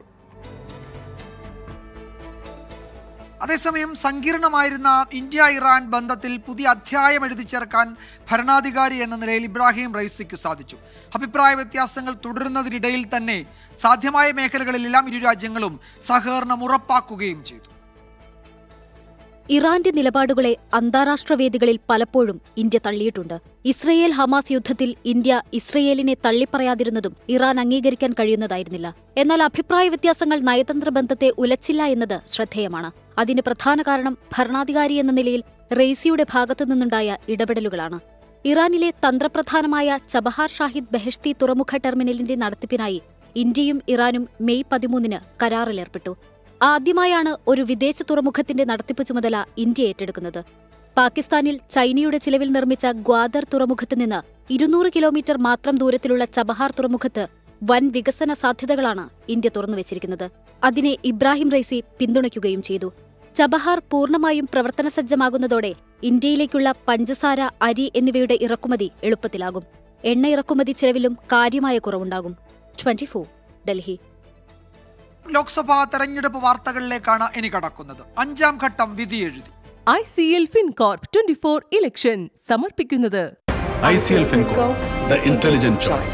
അതേസമയം സങ്കീർണമായിരുന്ന ഇന്ത്യ ഇറാൻ ബന്ധത്തിൽ പുതിയ അധ്യായം എഴുതി ചേർക്കാൻ ഭരണാധികാരി എന്ന നിലയിൽ ഇബ്രാഹിം റൈസിക്ക് സാധിച്ചു അഭിപ്രായ വ്യത്യാസങ്ങൾ തുടരുന്നതിനിടയിൽ തന്നെ സാധ്യമായ മേഖലകളിലെല്ലാം ഇരു രാജ്യങ്ങളും സഹകരണം ഉറപ്പാക്കുകയും ചെയ്തു ഇറാന്റെ നിലപാടുകളെ അന്താരാഷ്ട്ര വേദികളിൽ പലപ്പോഴും ഇന്ത്യ തള്ളിയിട്ടുണ്ട് ഇസ്രയേൽ ഹമാസ് യുദ്ധത്തിൽ ഇന്ത്യ ഇസ്രയേലിനെ തള്ളിപ്പറയാതിരുന്നതും ഇറാൻ അംഗീകരിക്കാൻ കഴിയുന്നതായിരുന്നില്ല എന്നാൽ അഭിപ്രായ വ്യത്യാസങ്ങൾ നയതന്ത്ര ബന്ധത്തെ ഉലച്ചില്ല എന്നത് ശ്രദ്ധേയമാണ് അതിന് പ്രധാന കാരണം ഭരണാധികാരി എന്ന നിലയിൽ റെയ്സിയുടെ ഭാഗത്തു നിന്നുണ്ടായ ഇടപെടലുകളാണ് ഇറാനിലെ തന്ത്രപ്രധാനമായ ചബഹാർ ഷാഹിദ് ബെഹഷ്തി തുറമുഖ ടെർമിനലിന്റെ നടത്തിപ്പിനായി ഇന്ത്യയും ഇറാനും മെയ് പതിമൂന്നിന് കരാറിലേർപ്പെട്ടു ആദ്യമായാണ് ഒരു വിദേശ തുറമുഖത്തിന്റെ നടത്തിപ്പ് ചുമതല ഇന്ത്യ ഏറ്റെടുക്കുന്നത് പാകിസ്ഥാനിൽ ചൈനയുടെ ചിലവിൽ നിർമ്മിച്ച ഗ്വാദർ തുറമുഖത്ത് നിന്ന് ഇരുന്നൂറ് കിലോമീറ്റർ മാത്രം ദൂരത്തിലുള്ള ചബഹാർ തുറമുഖത്ത് വൻ വികസന സാധ്യതകളാണ് ഇന്ത്യ തുറന്നുവച്ചിരിക്കുന്നത് അതിനെ ഇബ്രാഹിം റൈസി പിന്തുണയ്ക്കുകയും ചെയ്തു ചബഹാർ പൂർണ്ണമായും പ്രവർത്തനസജ്ജമാകുന്നതോടെ ഇന്ത്യയിലേക്കുള്ള പഞ്ചസാര അരി എന്നിവയുടെ ഇറക്കുമതി എളുപ്പത്തിലാകും എണ്ണ ഇറക്കുമതി ചെലവിലും കാര്യമായ കുറവുണ്ടാകും ട്വന്റി ഡൽഹി ലോക്സഭാ തെരഞ്ഞെടുപ്പ് വാർത്തകളിലേക്കാണ് ഇനി കടക്കുന്നത് അഞ്ചാം ഘട്ടം വിധി എഴുതി I C L Fincorp twenty four election സമർപ്പിക്കുന്നത് ICL FinCorp, the intelligent choice.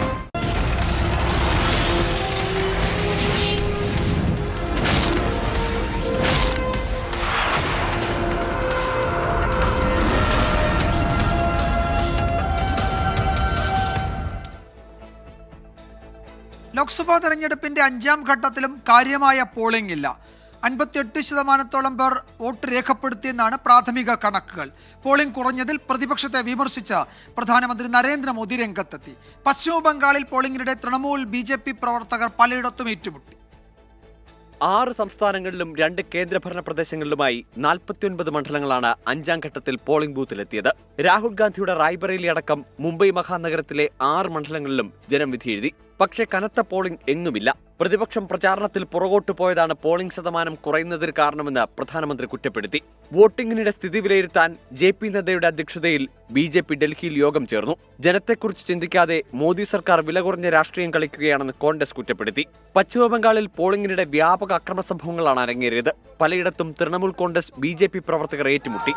Lok Sabha തെരഞ്ഞെടുപ്പിന്റെ അഞ്ചാം ഘട്ടത്തിലും കാര്യമായ പോളിംഗ് ഇല്ല അൻപത്തിയെട്ട് ശതമാനത്തോളം പേർ വോട്ട് രേഖപ്പെടുത്തിയെന്നാണ് പ്രാഥമിക കണക്കുകൾ പോളിംഗ് കുറഞ്ഞതിൽ പ്രതിപക്ഷത്തെ വിമർശിച്ച് പ്രധാനമന്ത്രി നരേന്ദ്രമോദി രംഗത്തെത്തി പശ്ചിമ ബംഗാളിൽ പോളിംഗിനിടെ തൃണമൂൽ ബി ജെ പി പ്രവർത്തകർ പലയിടത്തും ഏറ്റുമുട്ടി ആറ് സംസ്ഥാനങ്ങളിലും രണ്ട് കേന്ദ്രഭരണ പ്രദേശങ്ങളിലുമായി നാൽപ്പത്തിയൊൻപത് മണ്ഡലങ്ങളാണ് അഞ്ചാം ഘട്ടത്തിൽ പോളിംഗ് ബൂത്തിലെത്തിയത് രാഹുൽ ഗാന്ധിയുടെ റായ്ബറേലി അടക്കം മുംബൈ മഹാനഗരത്തിലെ ആറ് മണ്ഡലങ്ങളിലും ജനം വിധിയെഴുതി പക്ഷേ കനത്ത പോളിംഗ് എങ്ങുമില്ല പ്രതിപക്ഷം പ്രചാരണത്തിൽ പുറകോട്ട് പോയതാണ് പോളിംഗ് ശതമാനം കുറയുന്നതിന് കാരണമെന്ന് പ്രധാനമന്ത്രി കുറ്റപ്പെടുത്തി വോട്ടിംഗിനിടെ സ്ഥിതി വിലയിരുത്താൻ ജെ പി നദ്ദയുടെ അധ്യക്ഷതയിൽ ബി ജെ പി ഡൽഹിയിൽ യോഗം ചേർന്നു ജനത്തെക്കുറിച്ച് ചിന്തിക്കാതെ മോദി സർക്കാർ വില കുറഞ്ഞ രാഷ്ട്രീയം കളിക്കുകയാണെന്ന് കോൺഗ്രസ് കുറ്റപ്പെടുത്തി പശ്ചിമബംഗാളിൽ പോളിംഗിനിടെ വ്യാപക അക്രമ സംഭവങ്ങളാണ് അരങ്ങേറിയത് പലയിടത്തും Trinamool Congress B J P പ്രവർത്തകർ ഏറ്റുമുട്ടി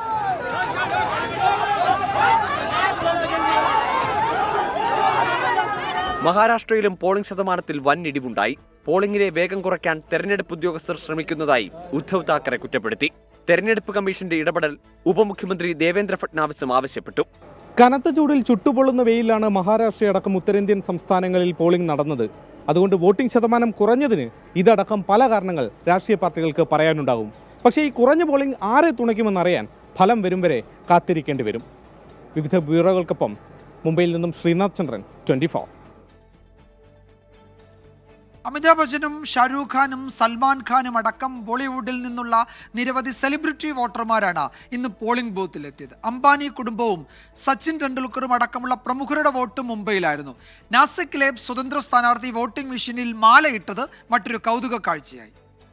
മഹാരാഷ്ട്രയിലും പോളിംഗ് ശതമാനത്തിൽ വൻ ഇടിവുണ്ടായി പോളിംഗിനെ വേഗം കുറയ്ക്കാൻ തെരഞ്ഞെടുപ്പ് ഉദ്യോഗസ്ഥർ ശ്രമിക്കുന്നതായി ഉദ്ധവ് താക്കറെ കുറ്റപ്പെടുത്തി തെരഞ്ഞെടുപ്പ് കമ്മീഷന്റെ ഇടപെടൽ ഉപമുഖ്യമന്ത്രി ദേവേന്ദ്ര ഫട്നാവിസും ആവശ്യപ്പെട്ടു കനത്ത ചൂടിൽ ചുട്ടുപൊള്ളുന്ന വെയിലാണ് മഹാരാഷ്ട്രയടക്കം ഉത്തരേന്ത്യൻ സംസ്ഥാനങ്ങളിൽ പോളിംഗ് നടന്നത് അതുകൊണ്ട് വോട്ടിംഗ് ശതമാനം കുറഞ്ഞതിന് ഇതടക്കം പല കാരണങ്ങൾ രാഷ്ട്രീയ പാർട്ടികൾക്ക് പറയാനുണ്ടാകും പക്ഷേ ഈ കുറഞ്ഞ പോളിംഗ് ആരെ തുണയ്ക്കുമെന്നറിയാൻ ഫലം വരും വരെ കാത്തിരിക്കേണ്ടി വരും വിവിധ ബ്യൂറോകൾക്കൊപ്പം മുംബൈയിൽ നിന്നും ശ്രീനാഥ് ചന്ദ്രൻ ട്വന്റി ഫോർ അമിതാഭ് ബച്ചനും ഷാരൂഖ് ഖാനും സൽമാൻ ഖാനും അടക്കം ബോളിവുഡിൽ നിന്നുള്ള നിരവധി സെലിബ്രിറ്റി വോട്ടർമാരാണ് ഇന്ന് പോളിംഗ് ബൂത്തിലെത്തിയത് അംബാനി കുടുംബവും സച്ചിൻ ടെണ്ടുൽക്കറും അടക്കമുള്ള പ്രമുഖരുടെ വോട്ട് മുംബൈയിലായിരുന്നു നാസിക്കിലെ സ്വതന്ത്ര സ്ഥാനാർത്ഥി വോട്ടിംഗ് മെഷീനിൽ മാലയിട്ടത് മറ്റൊരു കൗതുക കാഴ്ചയായി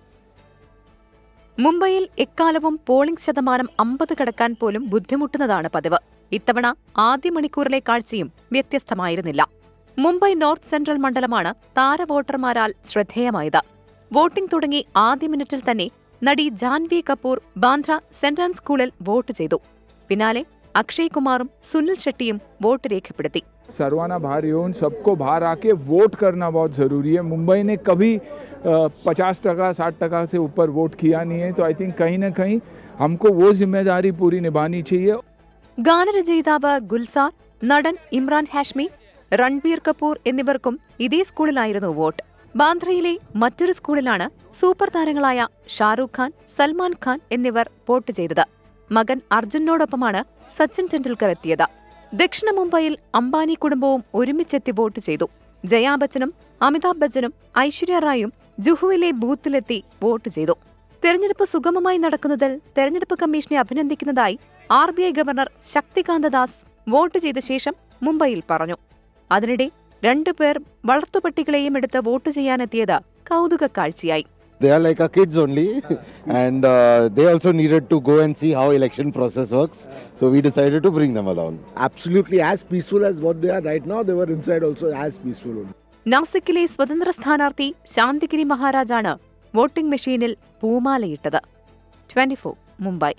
മുംബൈയിൽ എക്കാലവും പോളിംഗ് ശതമാനം അമ്പത് കടക്കാൻ പോലും ബുദ്ധിമുട്ടുന്നതാണ് പതിവ് ഇത്തവണ ആദ്യ മണിക്കൂറിലെ കാഴ്ചയും വ്യത്യസ്തമായിരുന്നില്ല മുംബൈ നോർത്ത് സെൻട്രൽ മണ്ഡലമാണ് താരവോട്ടർമാരാൽ ശ്രദ്ധേയമായത് വോട്ടിംഗ് തുടങ്ങി ആദ്യ മിനിറ്റിൽ തന്നെ നടി ജാൻവി കപൂർ ബാന്ദ്ര സെന്റ് ആൻഡ് സ്കൂളിൽ വോട്ട് ചെയ്തു പിന്നാലെ അക്ഷയ് കുമാറും സുനിൽ ഷെട്ടിയും വോട്ട് രേഖപ്പെടുത്തി सरवाना बाहर हो उन सबको बाहर आके वोट करना बहुत ज़रूरी है मुंबई ने कभी पचास टका साठ टका से ऊपर वोट किया नहीं है तो आई थिंक कहीं ना कहीं हमको वो जिम्मेदारी पूरी निभानी चाहिए ഗാനരചയിതാവ് ഗുൽസാർ നടൻ ഇമ്രാൻ ഹാഷ്മി റൺബീർ കപൂർ എന്നിവർക്കും ഇതേ സ്കൂളിലായിരുന്നു വോട്ട് ബാന്ദ്രയിലെ മറ്റൊരു സ്കൂളിലാണ് സൂപ്പർ താരങ്ങളായ ഷാറൂഖ് ഖാൻ സൽമാൻ ഖാൻ എന്നിവർ വോട്ട് ചെയ്തത് മകൻ അർജുനോടൊപ്പമാണ് സച്ചിൻ ടെണ്ടുൽക്കർ എത്തിയത് ദക്ഷിണ മുംബൈയിൽ അംബാനി കുടുംബവും ഒരുമിച്ചെത്തി വോട്ട് ചെയ്തു ജയാ ബച്ചനും അമിതാഭ് ബച്ചനും ഐശ്വര്യ റായും ജുഹുവിലെ ബൂത്തിലെത്തി വോട്ട് ചെയ്തു തെരഞ്ഞെടുപ്പ് സുഗമമായി നടക്കുന്നതിൽ തെരഞ്ഞെടുപ്പ് കമ്മീഷനെ അഭിനന്ദിക്കുന്നതായി R B I governor Shaktikanta Das vote ചെയ്ത ശേഷം മുംബൈയിൽ പറഞ്ഞു അതിനിടെ രണ്ടുപേർ വളർത്തുപട്ടികളെയും എടുത്ത് വോട്ട് ചെയ്യാനെത്തിയത് കൗതുക കാഴ്ചയായി They are like our kids only, and uh, they also needed to go and see how election process works. So we decided to bring them along. absolutely as peaceful as what they are right now. They were inside also as peaceful. only. നാസിക്കിലെ സ്വതന്ത്ര സ്ഥാനാർത്ഥി Santhigiri മഹാരാജാണ് voting മെഷീനിൽ പൂമാലയിട്ടത് twenty Mumbai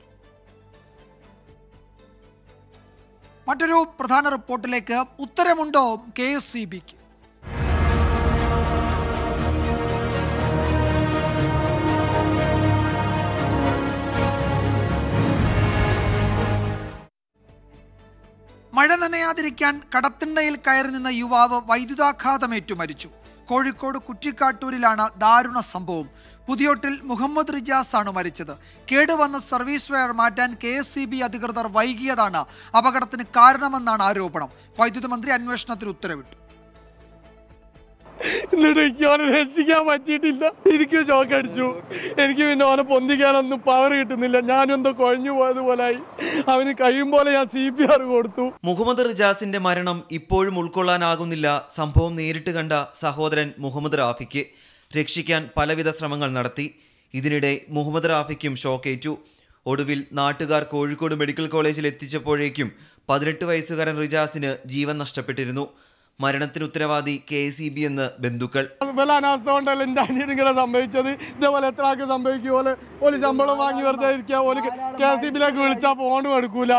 മറ്റൊരു പ്രധാന റിപ്പോർട്ടിലേക്ക് ഉത്തരമുണ്ടോ K S C ബിക്ക് മഴ നനയാതിരിക്കാൻ കടത്തിണ്ണയിൽ കയറി നിന്ന യുവാവ് വൈദ്യുതാഘാതമേറ്റു മരിച്ചു കോഴിക്കോട് കുറ്റിക്കാട്ടൂരിലാണ് ദാരുണ സംഭവം പുതിയോട്ടിൽ മുഹമ്മദ് റിജാസ് ആണ് മരിച്ചത് കേടുവന്ന സർവീസ് വയർ മാറ്റാൻ കെ എസ് സി ബി അധികൃതർ വൈകിയതാണ് അപകടത്തിന് കാരണമെന്നാണ് ആരോപണം വൈദ്യുതി മന്ത്രി അന്വേഷണത്തിന് ഉത്തരവിട്ടു എന്നിട്ട് എനിക്ക് അവനെ രക്ഷിക്കാൻ പറ്റിയിട്ടില്ല എനിക്ക് ഷോക്ക് അടിച്ചു എനിക്ക് പിന്നെ അവനെ പൊന്തിക്കാനൊന്നും പവർ കിട്ടുന്നില്ല ഞാനും എന്തോ കുഴഞ്ഞു പോയതുപോലായി അവന് കഴിയും പോലെ ഞാൻ സി പി ആർ കൊടുത്തു മുഹമ്മദ് റിജാസിന്റെ മരണം ഇപ്പോഴും ഉൾക്കൊള്ളാനാകുന്നില്ല സംഭവം നേരിട്ട് കണ്ട സഹോദരൻ മുഹമ്മദ് റാഫിക്ക് രക്ഷിക്കാൻ പലവിധ ശ്രമങ്ങൾ നടത്തി ഇതിനിടെ മുഹമ്മദ് റാഫിക്കും ഷോക്കേറ്റു ഒടുവിൽ നാട്ടുകാർ കോഴിക്കോട് മെഡിക്കൽ കോളേജിൽ എത്തിച്ചപ്പോഴേക്കും പതിനെട്ട് വയസ്സുകാരൻ റിജാസിന് ജീവൻ നഷ്ടപ്പെട്ടിരുന്നു മരണത്തിന് ഉത്തരവാദി കെ സി ബി എന്ന് ബന്ധുക്കൾ വില അനാസ്ഥ കൊണ്ടല്ല എൻ്റെ അനിയൻ ഇങ്ങനെ സംഭവിച്ചത് ഇതേപോലെ എത്ര ആൾക്ക് സംഭവിക്കും പോലെ ഒരു ശമ്പളം വാങ്ങി വെറുതെ ഇരിക്കുക ഒരു കെ സി ബിയിലേക്ക് വിളിച്ചാൽ ഫോണും എടുക്കൂല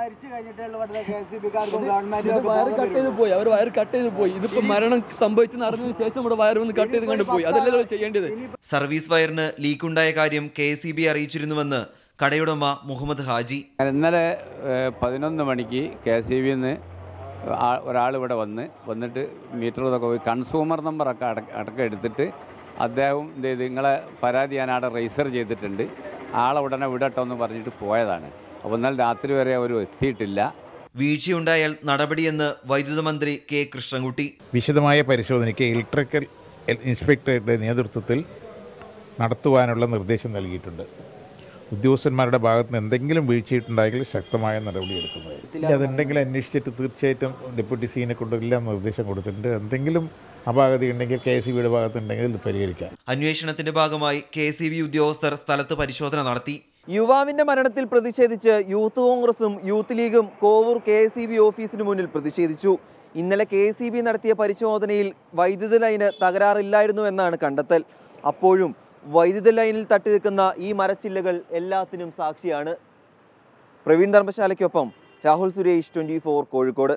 വയർ കട്ട് ചെയ്ത് പോയി അവർ വയർ കട്ട് ചെയ്ത് പോയി ഇതിപ്പോ മരണം സംഭവിച്ചെന്ന് അറിഞ്ഞതിന് ശേഷം ഇവിടെ വയർ വന്ന് കട്ട് ചെയ്ത് കണ്ട് പോയി അതല്ലല്ലോ ചെയ്യേണ്ടത് സർവീസ് വയറിന് ലീക്കുണ്ടായ കാര്യം കെ സി ബി അറിയിച്ചിരുന്നുവെന്ന് കടയുടമ മുഹമ്മദ് ഹാജി ഇന്നലെ ഏഹ്, പതിനൊന്ന് മണിക്ക് കെ സി ബിന്ന് ഒരാൾ ഇവിടെ വന്ന് വന്നിട്ട് മീറ്റർ ഇതൊക്കെ പോയി കൺസ്യൂമർ നമ്പറൊക്കെ അടക്ക അടക്കം എടുത്തിട്ട് അദ്ദേഹം എന്ത് ചെയ്ത് നിങ്ങളെ പരാതി ഞാൻ അവിടെ രജിസ്റ്റർ ചെയ്തിട്ടുണ്ട് ആളെ ഉടനെ വിടട്ടോ എന്ന് പറഞ്ഞിട്ട് പോയതാണ് അപ്പോൾ എന്നാൽ രാത്രി വരെ അവർ എത്തിയിട്ടില്ല വീഴ്ചയുണ്ടായാൽ നടപടിയെന്ന് വൈദ്യുത മന്ത്രി കെ കൃഷ്ണൻകുട്ടി വിശദമായ പരിശോധനയ്ക്ക് ഇലക്ട്രിക്കൽ ഇൻസ്പെക്ടറുടെ നേതൃത്വത്തിൽ നടത്തുവാനുള്ള നിർദ്ദേശം നൽകിയിട്ടുണ്ട് ഉദ്യോഗസ്ഥന്മാരുടെ ഭാഗത്ത് നിന്ന് എന്തെങ്കിലും വീഴ്ചയിട്ടുണ്ടെങ്കിൽ ശക്തമായ നടപടിയെടുക്കുന്നതായിരിക്കും അതുണ്ടെങ്കിൽ അന്വേഷിച്ചിട്ട് തീർച്ചയായിട്ടും ഡെപ്യൂട്ടി സീനെ കൊണ്ട് എല്ലാം നിർദ്ദേശം കൊടുത്തിട്ടുണ്ട് എന്തെങ്കിലും അപാകത ഉണ്ടെങ്കിൽ കെ സി ബിയുടെ ഭാഗത്തുണ്ടെങ്കിൽ ഇത് പരിഹരിക്കാം അന്വേഷണത്തിന്റെ ഭാഗമായി കെ സി ബി ഉദ്യോഗസ്ഥർ സ്ഥലത്ത് പരിശോധന നടത്തി യുവാവിന്റെ മരണത്തിൽ പ്രതിഷേധിച്ച് യൂത്ത് കോൺഗ്രസും യൂത്ത് ലീഗും കോവൂർ കെ എസ് ഓഫീസിന് മുന്നിൽ പ്രതിഷേധിച്ചു ഇന്നലെ കെ എസ് നടത്തിയ പരിശോധനയിൽ വൈദ്യുത ലൈന് തകരാറില്ലായിരുന്നു എന്നാണ് കണ്ടെത്തൽ അപ്പോഴും വൈദ്യുത ലൈനിൽ തട്ടി നിൽക്കുന്ന ഈ മരച്ചില്ലകൾ എല്ലാത്തിനും സാക്ഷിയാണ് പ്രവീൺ ധർമ്മശാലയ്ക്കൊപ്പം രാഹുൽ സുരേഷ് ട്വന്റി കോഴിക്കോട്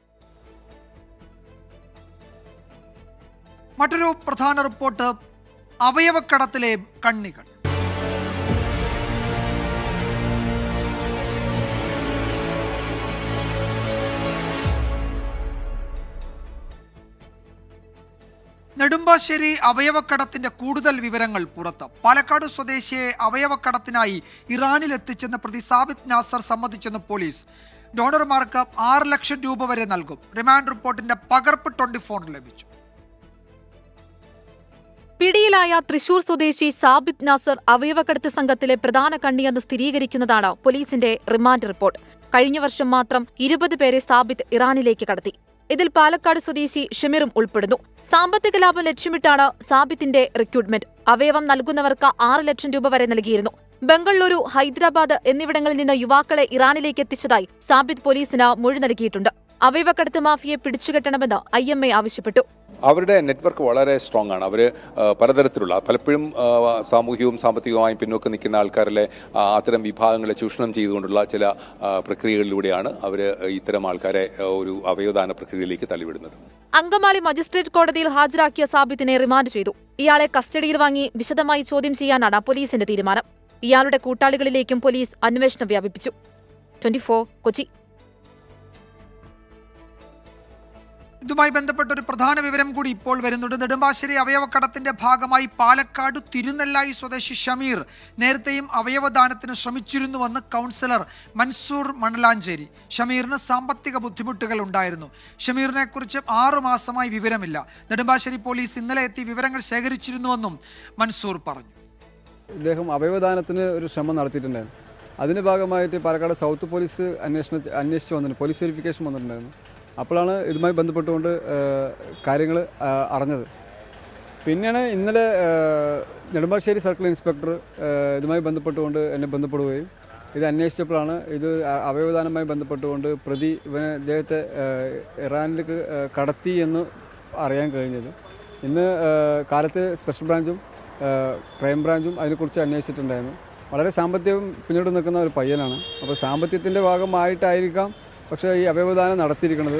മറ്റൊരു പ്രധാന റിപ്പോർട്ട് അവയവക്കടത്തിലെ കണ്ണികൾ നെടുമ്പാശ്ശേരി അവയവക്കടത്തിന്റെ കൂടുതൽ വിവരങ്ങൾ പുറത്ത് പാലക്കാട് സ്വദേശിയെ അവയവക്കടത്തിനായി ഇറാനിൽ എത്തിച്ചെന്ന പ്രതി സാബിത് നാസർ സമ്മതിച്ചെന്ന് പോലീസ് ഡോണർമാർക്ക് ആറ് ലക്ഷം രൂപ വരെ നൽകും റിമാൻഡ് റിപ്പോർട്ടിന്റെ പകർപ്പ് ട്വന്റി ഫോറിന് ലഭിച്ചു പിടിയിലായ തൃശൂർ സ്വദേശി സാബിത് നാസർ അവയവക്കടത്ത് സംഘത്തിലെ പ്രധാന കണ്ണിയെന്ന് സ്ഥിരീകരിക്കുന്നതാണ് പോലീസിന്റെ റിമാൻഡ് റിപ്പോർട്ട് കഴിഞ്ഞ വർഷം മാത്രം ഇരുപത് പേരെ സാബിത് ഇറാനിലേക്ക് കടത്തി ഇതിൽ പാലക്കാട് സ്വദേശി ഷമീറും ഉൾപ്പെടുന്നു സാമ്പത്തിക ലാഭം ലക്ഷ്യമിട്ടാണ് സാബിത്തിന്റെ റിക്രൂട്ട്മെന്റ് അവയവം നൽകുന്നവർക്ക് ആറ് ലക്ഷം രൂപ വരെ നൽകിയിരുന്നു ബംഗളൂരു ഹൈദരാബാദ് എന്നിവിടങ്ങളിൽ നിന്ന് യുവാക്കളെ ഇറാനിലേക്ക് എത്തിച്ചതായി സാബിത് പോലീസിന് മൊഴി നൽകിയിട്ടുണ്ട് അവയവക്കടത്ത് മാഫിയെ പിടിച്ചുകെട്ടണമെന്ന് ഐ എം എ ആവശ്യപ്പെട്ടു അവരുടെ നെറ്റ്വർക്ക് വളരെ സ്ട്രോങ് ആണ് അവർ പലതരത്തിലുള്ള പലപ്പോഴും ആ, സാമൂഹികവും സാമ്പത്തികമായും പിന്നോക്കം നിൽക്കുന്ന ആൾക്കാരിലെ ആ, അത്തരം വിഭാഗങ്ങളെ ചൂഷണം ചെയ്തുകൊണ്ടുള്ള ചില ആ, പ്രക്രിയകളിലൂടെയാണ് അവർ ഇത്തരം ആൾക്കാരെ ആ, ഒരു അവയവദാന പ്രക്രിയയിലേക്ക് തള്ളിവിടുന്നത് അങ്കമാലി മജിസ്ട്രേറ്റ് കോടതിയിൽ ഹാജരാക്കിയ സാബിത്തിനെ റിമാൻഡ് ചെയ്തു ഇയാളെ കസ്റ്റഡിയിൽ വാങ്ങി വിശദമായി ചോദ്യം ചെയ്യാനാണ് പോലീസിന്റെ തീരുമാനം ഇയാളുടെ കൂട്ടാളികളിലേക്കും പോലീസ് അന്വേഷണം വ്യാപിപ്പിച്ചു ട്വന്റി കൊച്ചി ഇതുമായി ബന്ധപ്പെട്ട ഒരു പ്രധാന വിവരം കൂടി ഇപ്പോൾ വരുന്നുണ്ട് നെടുമ്പാശ്ശേരി അവയവക്കടത്തിന്റെ ഭാഗമായി പാലക്കാട് തിരുനെല്ലായി സ്വദേശി ഷമീർ നേരത്തെയും അവയവദാനത്തിന് ശ്രമിച്ചിരുന്നുവെന്ന് കൗൺസിലർ മൻസൂർ മണലാഞ്ചേരി ഷമീറിന് സാമ്പത്തിക ബുദ്ധിമുട്ടുകൾ ഉണ്ടായിരുന്നു ഷമീറിനെ കുറിച്ച് ആറു മാസമായി വിവരമില്ല നെടുമ്പാശ്ശേരി പോലീസ് ഇന്നലെ എത്തി വിവരങ്ങൾ ശേഖരിച്ചിരുന്നുവെന്നും മൻസൂർ പറഞ്ഞു ഇദ്ദേഹം അവയവദാനത്തിന് ഒരു ശ്രമം നടത്തിയിട്ടുണ്ടായിരുന്നു അതിൻ്റെ ഭാഗമായിട്ട് പാലക്കാട് സൗത്ത് പോലീസ് അന്വേഷണ അന്വേഷിച്ച് വന്നിട്ടുണ്ട് പോലീസ് വെരിഫിക്കേഷൻ വന്നിട്ടുണ്ടായിരുന്നു അപ്പോഴാണ് ഇതുമായി ബന്ധപ്പെട്ടുകൊണ്ട് കാര്യങ്ങൾ അറിഞ്ഞത് പിന്നെയാണ് ഇന്നലെ ആ, നെടുമ്പാശ്ശേരി സർക്കിൾ ഇൻസ്പെക്ടർ ആ, ഇതുമായി ബന്ധപ്പെട്ടുകൊണ്ട് എന്നെ ബന്ധപ്പെടുകയും ഇത് അന്വേഷിച്ചപ്പോഴാണ് ഇത് അ- അവയവദാനവുമായി ബന്ധപ്പെട്ടുകൊണ്ട് പ്രതി ഇവനെ ഇദ്ദേഹത്തെ ആ, ഇറാനിലേക്ക് ആ, കടത്തി എന്ന് അറിയാൻ കഴിഞ്ഞത് ഇന്ന് ആ, കാലത്ത് സ്പെഷ്യൽ ബ്രാഞ്ചും ആ, ക്രൈം ബ്രാഞ്ചും അതിനെക്കുറിച്ച് അന്വേഷിച്ചിട്ടുണ്ടായിരുന്നു വളരെ സാമ്പത്തികം പിന്നീട് നിൽക്കുന്ന ഒരു പയ്യനാണ് അപ്പോൾ സാമ്പത്തികത്തിൻ്റെ ഭാഗമായിട്ടായിരിക്കാം പക്ഷേ ഈ അവയവദാനം നടത്തിയിരിക്കുന്നത്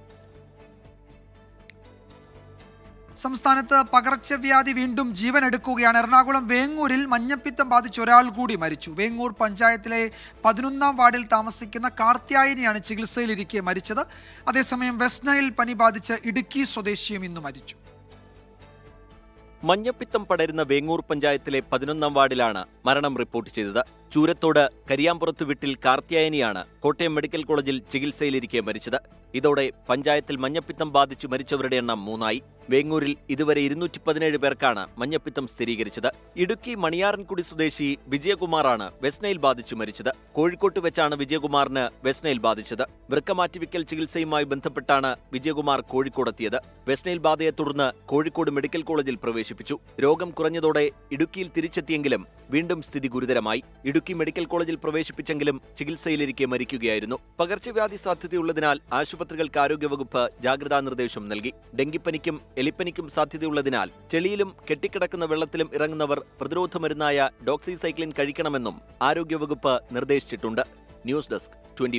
സംസ്ഥാനത്ത് പകർച്ചവ്യാധി വീണ്ടും ജീവൻ എടുക്കുകയാണ് എറണാകുളം വേങ്ങൂരിൽ മഞ്ഞപ്പിത്തം ബാധിച്ച് ഒരാൾ കൂടി മരിച്ചു വേങ്ങൂർ പഞ്ചായത്തിലെ പതിനൊന്നാം വാർഡിൽ താമസിക്കുന്ന കാർത്യായനിയാണ് ചികിത്സയിലിരിക്കെ മരിച്ചത് അതേസമയം വെസ്റ്റ് നൈൽ പനി ബാധിച്ച് ഇടുക്കി സ്വദേശിയും ഇന്ന് മരിച്ചു മഞ്ഞപ്പിത്തം പടരുന്ന വേങ്ങൂർ പഞ്ചായത്തിലെ പതിനൊന്നാം വാർഡിലാണ് മരണം റിപ്പോർട്ട് ചെയ്തത് ചൂരത്തോട് കരിയാമ്പുറത്ത് വീട്ടിൽ കാർത്തിയായനിയാണ് കോട്ടയം മെഡിക്കൽ കോളേജിൽ ചികിത്സയിലിരിക്കെ മരിച്ചത് ഇതോടെ പഞ്ചായത്തിൽ മഞ്ഞപ്പിത്തം ബാധിച്ചു മരിച്ചവരുടെ എണ്ണം മൂന്നായി വേങ്ങൂരിൽ ഇതുവരെ ഇരുന്നൂറ്റി പതിനേഴ് പേർക്കാണ് മഞ്ഞപ്പിത്തം സ്ഥിരീകരിച്ചത് ഇടുക്കി മണിയാറൻകുടി സ്വദേശി വിജയകുമാറാണ് വെസ്നൈൽ ബാധിച്ചു മരിച്ചത് കോഴിക്കോട്ട് വെച്ചാണ് വിജയകുമാറിന് വെസ്നൈൽ ബാധിച്ചത് വൃക്ക മാറ്റിവെക്കൽ ചികിത്സയുമായി ബന്ധപ്പെട്ടാണ് വിജയകുമാർ കോഴിക്കോടെത്തിയത് വെസ്നൈൽ ബാധയെ തുടർന്ന് കോഴിക്കോട് മെഡിക്കൽ കോളേജിൽ പ്രവേശിപ്പിച്ചു രോഗം കുറഞ്ഞതോടെ ഇടുക്കിയിൽ തിരിച്ചെത്തിയെങ്കിലും വീണ്ടും സ്ഥിതി ഗുരുതരമായി ഇടുക്കി മെഡിക്കൽ കോളേജിൽ പ്രവേശിപ്പിച്ചെങ്കിലും ചികിത്സയിലിരിക്കെ മരിക്കുകയായിരുന്നു പകർച്ചവ്യാധി സാധ്യതയുള്ളതിനാൽ ആശുപത്രികൾക്ക് ആരോഗ്യവകുപ്പ് ജാഗ്രതാ നിർദ്ദേശം നൽകി ഡെങ്കിപ്പനിക്കും എലിപ്പനിക്കും സാധ്യതയുള്ളതിനാൽ ചെളിയിലും കെട്ടിക്കിടക്കുന്ന വെള്ളത്തിലും ഇറങ്ങുന്നവർ പ്രതിരോധ മരുന്നായ ഡോക്സിസൈക്ലിൻ കഴിക്കണമെന്നും ആരോഗ്യവകുപ്പ് നിർദ്ദേശിച്ചിട്ടുണ്ട് ന്യൂസ് ഡെസ്ക് ട്വന്റി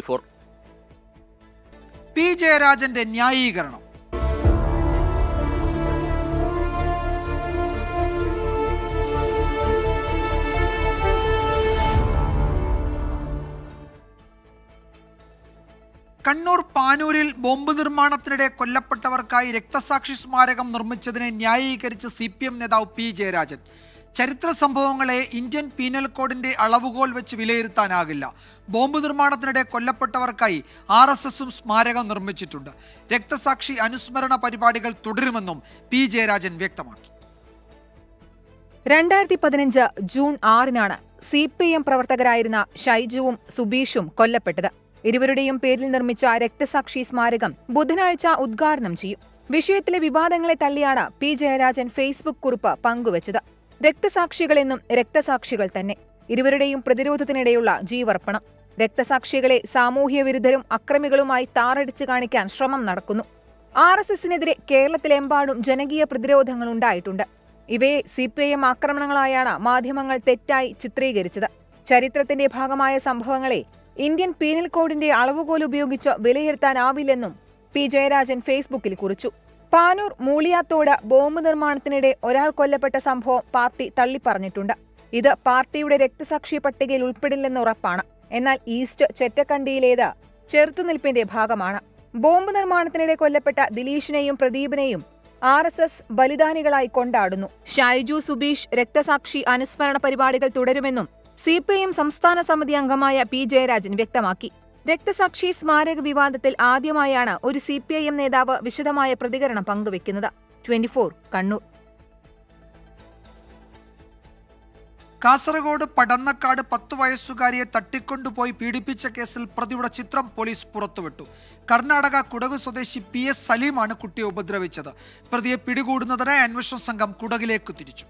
പി ജയരാജന്റെ ന്യായീകരണം കണ്ണൂർ പാനൂരിൽ ബോംബ് നിർമ്മാണത്തിനിടെ കൊല്ലപ്പെട്ടവർക്കായി രക്തസാക്ഷി സ്മാരകം നിർമ്മിച്ചതിനെ ന്യായീകരിച്ച് സി പി എം നേതാവ് പി ജയരാജൻ ചരിത്ര സംഭവങ്ങളെ ഇന്ത്യൻ പീനൽ കോഡിന്റെ അളവുകോൽ വെച്ച് വിലയിരുത്താനാകില്ല ബോംബ് നിർമ്മാണത്തിനിടെ കൊല്ലപ്പെട്ടവർക്കായി ആർ എസ് എസും സ്മാരകം നിർമ്മിച്ചിട്ടുണ്ട് രക്തസാക്ഷി അനുസ്മരണ പരിപാടികൾ തുടരുമെന്നും പി ജയരാജൻ വ്യക്തമാക്കി രണ്ടായിരത്തി പതിനഞ്ച് ജൂൺ ആറിനാണ് സി പി എം പ്രവർത്തകരായിരുന്ന ഷൈജുവും സുബീഷും കൊല്ലപ്പെട്ടത് ഇരുവരുടെയും പേരിൽ നിർമ്മിച്ച രക്തസാക്ഷി സ്മാരകം ബുധനാഴ്ച ഉദ്ഘാടനം ചെയ്യും വിഷയത്തിലെ വിവാദങ്ങളെ തള്ളിയാണ് പി ജയരാജൻ ഫേസ്ബുക്ക് കുറിപ്പ് പങ്കുവച്ചത് രക്തസാക്ഷികളെന്നും രക്തസാക്ഷികൾ തന്നെ ഇരുവരുടെയും പ്രതിരോധത്തിനിടെയുള്ള ജീവർപ്പണം രക്തസാക്ഷികളെ സാമൂഹ്യ വിരുദ്ധരും അക്രമികളുമായി താറടിച്ചു കാണിക്കാൻ ശ്രമം നടക്കുന്നു ആർ എസ് എസിനെതിരെ കേരളത്തിലെമ്പാടും ജനകീയ പ്രതിരോധങ്ങൾ ഉണ്ടായിട്ടുണ്ട് ഇവയെ സി പി ഐ എം ആക്രമണങ്ങളായാണ് മാധ്യമങ്ങൾ തെറ്റായി ചിത്രീകരിച്ചത് ചരിത്രത്തിന്റെ ഭാഗമായ സംഭവങ്ങളെ ഇന്ത്യൻ പീനൽ കോഡിന്റെ അളവുകോൽ ഉപയോഗിച്ച് വിലയിരുത്താനാവില്ലെന്നും പി ജയരാജൻ ഫേസ്ബുക്കിൽ കുറിച്ചു പാനൂർ മൂളിയാത്തോട് ബോംബ് നിർമ്മാണത്തിനിടെ ഒരാൾ കൊല്ലപ്പെട്ട സംഭവം പാർട്ടി തള്ളിപ്പറഞ്ഞിട്ടുണ്ട് ഇത് പാർട്ടിയുടെ രക്തസാക്ഷി പട്ടികയിൽ ഉൾപ്പെടില്ലെന്ന് ഉറപ്പാണ് എന്നാൽ ഈസ്റ്റ് ചെറ്റക്കണ്ടിയിലേത് ചെറുത്തുനിൽപ്പിന്റെ ഭാഗമാണ് ബോംബ് നിർമ്മാണത്തിനിടെ കൊല്ലപ്പെട്ട ദിലീഷിനെയും പ്രദീപിനെയും ആർ എസ് എസ് ബലിദാനികളായി കൊണ്ടാടുന്നു ഷൈജു സുബീഷ് രക്തസാക്ഷി അനുസ്മരണ പരിപാടികൾ തുടരുമെന്നും സി പി ഐ എം സംസ്ഥാന സമിതി അംഗമായ പി ജയരാജൻ വ്യക്തമാക്കി രക്തസാക്ഷി സ്മാരക വിവാദത്തിൽ ആദ്യമായാണ് ഒരു സി പി ഐ എം നേതാവ് വിശദമായ പ്രതികരണം പങ്കുവെക്കുന്നത് ട്വന്റിഫോർ കണ്ണൂർ കാസർഗോഡ് പടന്നക്കാട് പത്തു വയസ്സുകാരിയെ തട്ടിക്കൊണ്ടുപോയി പീഡിപ്പിച്ച കേസിൽ പ്രതിയുടെ ചിത്രം പോലീസ് പുറത്തുവിട്ടു കർണാടക കുടക് സ്വദേശി പി എസ് സലീമാണ് കുട്ടിയെ ഉപദ്രവിച്ചത് പ്രതിയെ പിടികൂടുന്നതിനായി അന്വേഷണ സംഘം കുടകിലേക്ക് തിരിച്ചു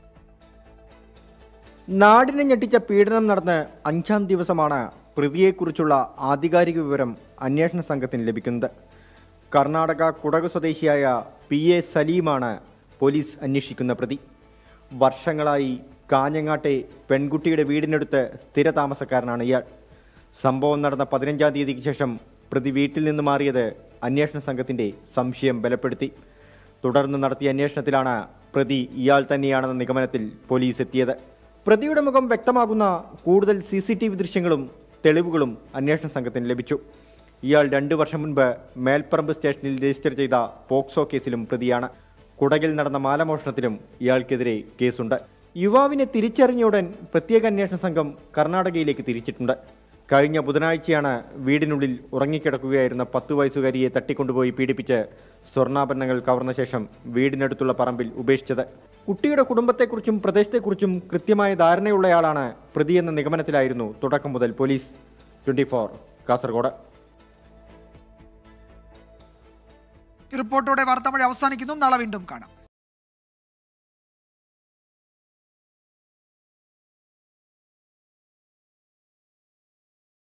നാടിനെ ഞെട്ടിച്ച പീഡനം നടന്ന് അഞ്ചാം ദിവസമാണ് പ്രതിയെക്കുറിച്ചുള്ള ആധികാരിക വിവരം അന്വേഷണ സംഘത്തിന് ലഭിക്കുന്നത് കർണാടക കുടക് സ്വദേശിയായ പി എ സലീമാണ് പോലീസ് അന്വേഷിക്കുന്ന പ്രതി വർഷങ്ങളായി കാഞ്ഞങ്ങാട്ടെ പെൺകുട്ടിയുടെ വീടിനടുത്ത് സ്ഥിരതാമസക്കാരനാണ് ഇയാൾ സംഭവം നടന്ന പതിനഞ്ചാം തീയതിക്ക് ശേഷം പ്രതി വീട്ടിൽ നിന്ന് മാറിയത് അന്വേഷണ സംഘത്തിന്റെ സംശയം ബലപ്പെടുത്തി തുടർന്ന് നടത്തിയ അന്വേഷണത്തിലാണ് പ്രതി ഇയാൾ തന്നെയാണെന്ന നിഗമനത്തിൽ പോലീസ് എത്തിയത് പ്രതിയുടെ മുഖം വ്യക്തമാകുന്ന കൂടുതൽ സി സി ടി വി ദൃശ്യങ്ങളും തെളിവുകളും അന്വേഷണ സംഘത്തിന് ലഭിച്ചു ഇയാൾ രണ്ടു വർഷം മുൻപ് മേൽപ്പറമ്പ് സ്റ്റേഷനിൽ രജിസ്റ്റർ ചെയ്ത പോക്സോ കേസിലും പ്രതിയാണ് കുടകിൽ നടന്ന മാലമോഷണത്തിലും ഇയാൾക്കെതിരെ കേസുണ്ട് യുവാവിനെ തിരിച്ചറിഞ്ഞ ഉടൻ പ്രത്യേക അന്വേഷണ സംഘം കർണാടകയിലേക്ക് തിരിച്ചിട്ടുണ്ട് കഴിഞ്ഞ ബുധനാഴ്ചയാണ് വീടിനുള്ളിൽ ഉറങ്ങിക്കിടക്കുകയായിരുന്ന പത്തു വയസ്സുകാരിയെ തട്ടിക്കൊണ്ടുപോയി പീഡിപ്പിച്ച് സ്വർണ്ണാഭരണങ്ങൾ കവർന്ന ശേഷം വീടിനടുത്തുള്ള പറമ്പിൽ ഉപേക്ഷിച്ചത് കുട്ടിയുടെ കുടുംബത്തെക്കുറിച്ചും പ്രദേശത്തെക്കുറിച്ചും കൃത്യമായ ധാരണയുള്ളയാളാണ് പ്രതിയെന്ന നിഗമനത്തിലായിരുന്നു തുടക്കം മുതൽ പോലീസ് ട്വന്റി കാസർഗോഡ് ഈ റിപ്പോർട്ടോടെ വാർത്താമഴ അവസാനിക്കുന്നു നാളെ വീണ്ടും കാണാം